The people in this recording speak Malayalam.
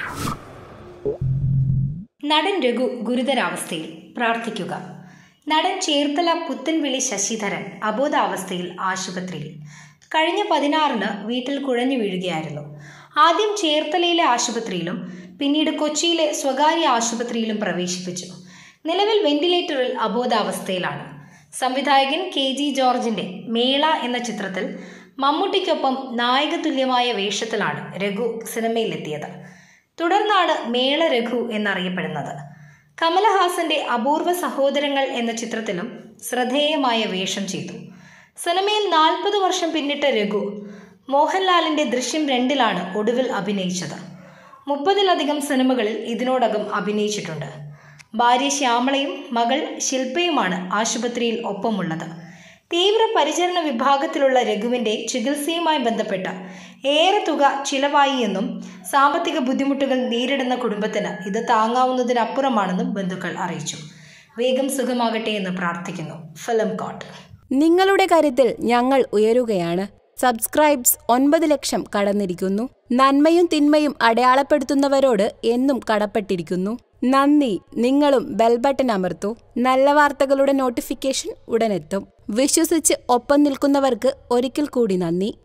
നടൻ രഘു ഗുരുതരാവസ്ഥയിൽ പ്രാർത്ഥിക്കുക നടൻ ചേർത്തല പുത്തൻവിളി ശശിധരൻ അബോധാവസ്ഥയിൽ ആശുപത്രിയിൽ കഴിഞ്ഞ പതിനാറിന് വീട്ടിൽ കുഴഞ്ഞു വീഴുകയായിരുന്നു ആദ്യം ചേർത്തലയിലെ ആശുപത്രിയിലും പിന്നീട് കൊച്ചിയിലെ സ്വകാര്യ ആശുപത്രിയിലും പ്രവേശിപ്പിച്ചു നിലവിൽ വെന്റിലേറ്ററിൽ അബോധാവസ്ഥയിലാണ് സംവിധായകൻ കെ ജി ജോർജിന്റെ മേള എന്ന ചിത്രത്തിൽ മമ്മൂട്ടിക്കൊപ്പം നായകതുല്യമായ വേഷത്തിലാണ് രഘു സിനിമയിലെത്തിയത് തുടർന്നാണ് മേള രഘു എന്നറിയപ്പെടുന്നത് കമലഹാസന്റെ അപൂർവ സഹോദരങ്ങൾ എന്ന ചിത്രത്തിലും ശ്രദ്ധേയമായ വേഷം ചെയ്തു സിനിമയിൽ നാൽപ്പത് വർഷം പിന്നിട്ട രഘു മോഹൻലാലിന്റെ ദൃശ്യം രണ്ടിലാണ് ഒടുവിൽ അഭിനയിച്ചത് മുപ്പതിലധികം സിനിമകളിൽ ഇതിനോടകം അഭിനയിച്ചിട്ടുണ്ട് ഭാര്യ ശ്യാമളയും മകൾ ശില്പയുമാണ് ആശുപത്രിയിൽ ഒപ്പമുള്ളത് തീവ്ര പരിചരണ വിഭാഗത്തിലുള്ള രഘുവിന്റെ ചികിത്സയുമായി ബന്ധപ്പെട്ട ഏറെ തുക ചിലവായി എന്നും സാമ്പത്തിക ബുദ്ധിമുട്ടുകൾ നേരിടുന്ന കുടുംബത്തിന് ഇത് താങ്ങാവുന്നതിനപ്പുറമാണെന്നും ബന്ധുക്കൾ അറിയിച്ചു വേഗം സുഖമാകട്ടെ എന്ന് പ്രാർത്ഥിക്കുന്നു ഫിലിം കോട്ട് നിങ്ങളുടെ കാര്യത്തിൽ ഞങ്ങൾ ഉയരുകയാണ് സബ്സ്ക്രൈബ്സ് ഒൻപത് ലക്ഷം കടന്നിരിക്കുന്നു നന്മയും തിന്മയും അടയാളപ്പെടുത്തുന്നവരോട് എന്നും കടപ്പെട്ടിരിക്കുന്നു നന്ദി നിങ്ങളും ബെൽ ബട്ടൺ അമർത്തൂ നല്ല വാർത്തകളുടെ നോട്ടിഫിക്കേഷൻ ഉടനെത്തും വിശ്വസിച്ച് ഒപ്പം നിൽക്കുന്നവർക്ക് ഒരിക്കൽ കൂടി നന്ദി